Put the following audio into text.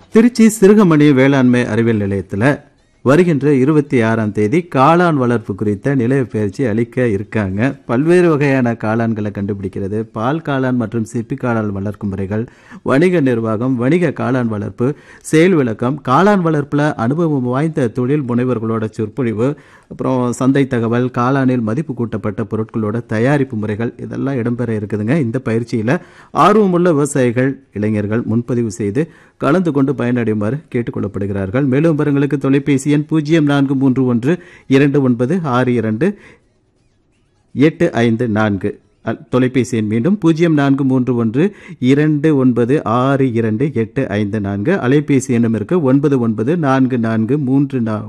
திருச்சி சிறுகமணி வேளாண்மை அறிவியல் நிலையத்தில் வருகின்ற இருபத்தி ஆறாம் தேதி காளான் வளர்ப்பு குறித்த நிலைய பயிற்சி அளிக்க இருக்காங்க பல்வேறு வகையான காளான்களை கண்டுபிடிக்கிறது பால் காளான் மற்றும் சிப்பி காளான் வளர்க்கும் முறைகள் வணிக நிர்வாகம் வணிக காளான் வளர்ப்பு செயல் விளக்கம் காளான் வளர்ப்பில் அனுபவம் வாய்ந்த தொழில் முனைவர்களோட சொற்பொழிவு அப்புறம் சந்தை தகவல் காளானில் மதிப்பு கூட்டப்பட்ட பொருட்களோட தயாரிப்பு முறைகள் இதெல்லாம் இடம்பெற இருக்குதுங்க இந்த பயிற்சியில் ஆர்வமுள்ள விவசாயிகள் இளைஞர்கள் முன்பதிவு செய்து கலந்து கொண்டு பயனடையுமாறு கேட்டுக்கொள்ளப்படுகிறார்கள் மேலும் விவரங்களுக்கு தொலைபேசி எண் பூஜ்ஜியம் நான்கு மூன்று ஒன்று இரண்டு ஒன்பது ஆறு இரண்டு எட்டு ஐந்து நான்கு அ- தொலைபேசி எண் மீண்டும் பூஜ்ஜியம் நான்கு மூன்று ஒன்று இரண்டு ஒன்பது ஆறு இரண்டு எட்டு ஐந்து நான்கு அலைபேசி எண்ணும் இருக்கு ஒன்பது ஒன்பது நான்கு நான்கு மூன்று நா